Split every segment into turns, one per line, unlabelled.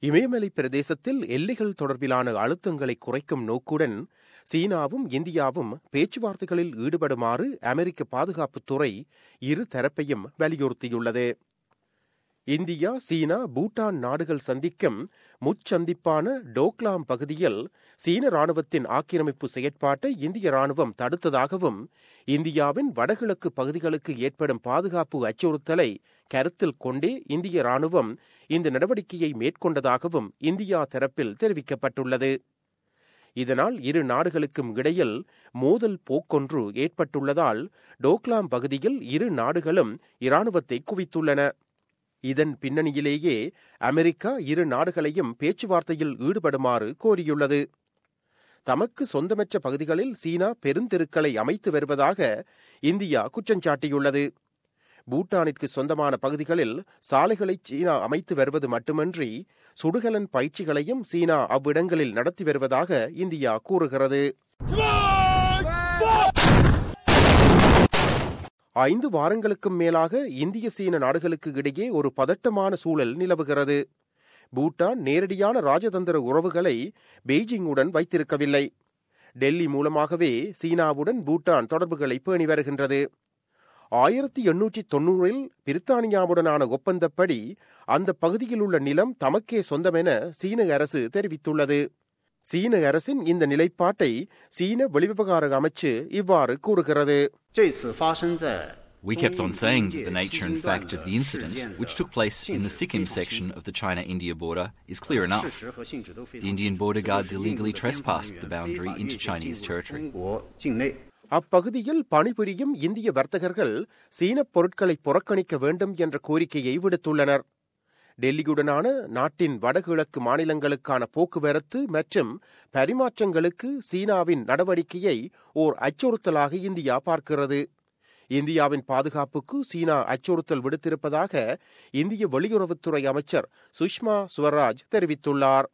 இமயமலை பிரதேசத்தில் எல்லைகள் தொடர்பிலான அழுத்தங்களை குறைக்கும் நோக்குடன் சீனாவும் இந்தியாவும் பேச்சுவார்த்தைகளில் ஈடுபடுமாறு அமெரிக்க பாதுகாப்புத்துறை இரு தரப்பையும் வலியுறுத்தியுள்ளது இந்தியா சீனா பூட்டான் நாடுகள் சந்திக்கும் முச்சந்திப்பான டோக்லாம் பகுதியில் சீன ராணுவத்தின் ஆக்கிரமிப்பு செயற்பாட்டை இந்திய ராணுவம் தடுத்ததாகவும் இந்தியாவின் வடகிழக்கு பகுதிகளுக்கு ஏற்படும் பாதுகாப்பு அச்சுறுத்தலை கருத்தில் கொண்டே இந்திய ராணுவம் இந்த நடவடிக்கையை மேற்கொண்டதாகவும் இந்தியா தரப்பில் தெரிவிக்கப்பட்டுள்ளது இதனால் இரு நாடுகளுக்கும் இடையில் மோதல் போக்கொன்று ஏற்பட்டுள்ளதால் டோக்லாம் பகுதியில் இரு நாடுகளும் இராணுவத்தை குவித்துள்ளன இதன் பின்னணியிலேயே அமெரிக்கா இரு நாடுகளையும் பேச்சுவார்த்தையில் ஈடுபடுமாறு கோரியுள்ளது தமக்கு சொந்தமற்ற பகுதிகளில் சீனா பெருந்தெருக்களை அமைத்து வருவதாக இந்தியா குற்றஞ்சாட்டியுள்ளது பூட்டானிற்கு சொந்தமான பகுதிகளில் சாலைகளை சீனா அமைத்து வருவது மட்டுமன்றி சுடுகலன் பயிற்சிகளையும் சீனா அவ்விடங்களில் நடத்தி வருவதாக இந்தியா கூறுகிறது ஐந்து வாரங்களுக்கும் மேலாக இந்திய சீன நாடுகளுக்கு இடையே ஒரு பதட்டமான சூழல் நிலவுகிறது பூட்டான் நேரடியான ராஜதந்திர உறவுகளை பெய்ஜிங்குடன் வைத்திருக்கவில்லை டெல்லி மூலமாகவே சீனாவுடன் பூட்டான் தொடர்புகளை பேணி வருகின்றது ஆயிரத்தி எண்ணூற்றி தொன்னூறில் பிரித்தானியாவுடனான ஒப்பந்தப்படி அந்த பகுதியில் உள்ள நிலம் தமக்கே சொந்தமென சீன அரசு தெரிவித்துள்ளது சீன அரசின் இந்த நிலைப்பாட்டை சீன வெளிவிவகார அமைச்சு இவ்வாறு கூறுகிறது
We kept on saying that the nature and fact of the incident, which took place in the Sikkim section of the China India border, is clear enough. The Indian border guards illegally trespassed the boundary into Chinese territory.
அப்பகுதியில் பணிபுரியும் இந்திய வர்த்தகர்கள் சீனப் பொருட்களை புறக்கணிக்க வேண்டும் என்ற கோரிக்கையை விடுத்துள்ளனர் டெல்லியுடனான நாட்டின் வடகிழக்கு மாநிலங்களுக்கான போக்குவரத்து மற்றும் பரிமாற்றங்களுக்கு சீனாவின் நடவடிக்கையை ஓர் அச்சுறுத்தலாக இந்தியா பார்க்கிறது இந்தியாவின் பாதுகாப்புக்கு சீனா அச்சுறுத்தல் விடுத்திருப்பதாக இந்திய வெளியுறவுத்துறை அமைச்சர் சுஷ்மா ஸ்வராஜ் தெரிவித்துள்ளார்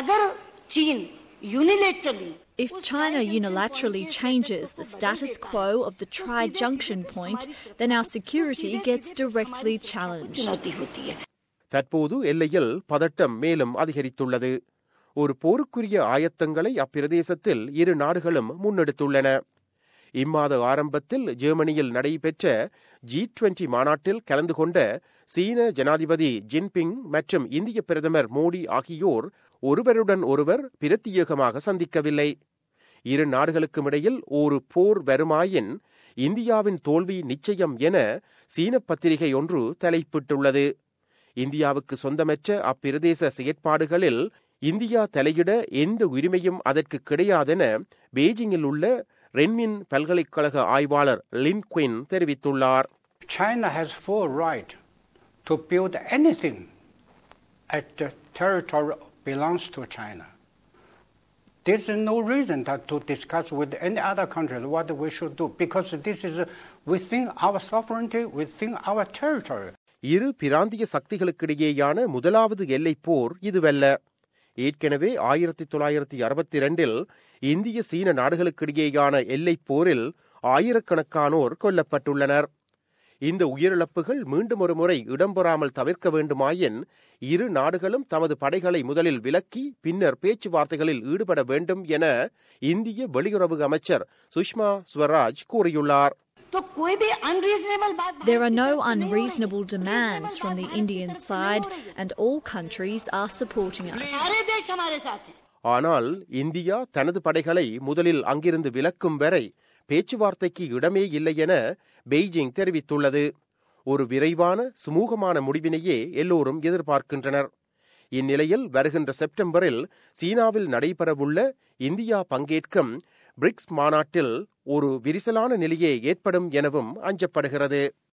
If China unilaterally changes the status quo of the Tri Junction Point, then our security gets directly challenged.
தற்போது எல்லையில் பதட்டம் மேலும் அதிகரித்துள்ளது ஒரு போருக்குரிய ஆயத்தங்களை அப்பிரதேசத்தில் இரு நாடுகளும் முன்னெடுத்துள்ளன இம்மாத ஆரம்பத்தில் ஜெர்மனியில் நடைபெற்ற ஜி டுவெண்டி மாநாட்டில் கலந்து கொண்ட சீன ஜனாதிபதி ஜின்பிங் மற்றும் இந்திய பிரதமர் மோடி ஆகியோர் ஒருவருடன் ஒருவர் பிரத்தியேகமாக சந்திக்கவில்லை இரு நாடுகளுக்கும் இடையில் ஒரு போர் வருமாயின் இந்தியாவின் தோல்வி நிச்சயம் என சீன பத்திரிகை ஒன்று தலைப்பிட்டுள்ளது இந்தியாவுக்கு சொந்தமற்ற அப்பிரதேச செயற்பாடுகளில் இந்தியா தலையிட எந்த உரிமையும் அதற்கு கிடையாதென பெய்ஜிங்கில் உள்ள ரென்மின் பல்கலைக்கழக ஆய்வாளர் லின் குவின் தெரிவித்துள்ளார்
China has full right to build anything at the territory belongs to China. There's no reason that to discuss with any other country what we should do because this is within our sovereignty, within our territory.
இரு பிராந்திய சக்திகளுக்கிடையேயான முதலாவது எல்லைப் போர் இதுவல்ல ஏற்கனவே ஆயிரத்தி தொள்ளாயிரத்தி அறுபத்தி இரண்டில் இந்திய சீன நாடுகளுக்கிடையேயான எல்லைப் போரில் ஆயிரக்கணக்கானோர் கொல்லப்பட்டுள்ளனர் இந்த உயிரிழப்புகள் மீண்டும் ஒரு முறை இடம்பெறாமல் தவிர்க்க வேண்டுமாயின் இரு நாடுகளும் தமது படைகளை முதலில் விலக்கி பின்னர் பேச்சுவார்த்தைகளில் ஈடுபட வேண்டும் என இந்திய வெளியுறவு அமைச்சர் சுஷ்மா ஸ்வராஜ் கூறியுள்ளார்
There are no unreasonable demands from the Indian side, and all countries are supporting us.
ஆனால் இந்தியா தனது படைகளை முதலில் அங்கிருந்து விலக்கும் வரை பேச்சுவார்த்தைக்கு இடமே இல்லை என பெய்ஜிங் தெரிவித்துள்ளது ஒரு விரைவான சுமூகமான முடிவினையே எல்லோரும் எதிர்பார்க்கின்றனர் இந்நிலையில் வருகின்ற செப்டம்பரில் சீனாவில் நடைபெறவுள்ள இந்தியா பங்கேற்கும் பிரிக்ஸ் மாநாட்டில் ஒரு விரிசலான நிலையே ஏற்படும் எனவும் அஞ்சப்படுகிறது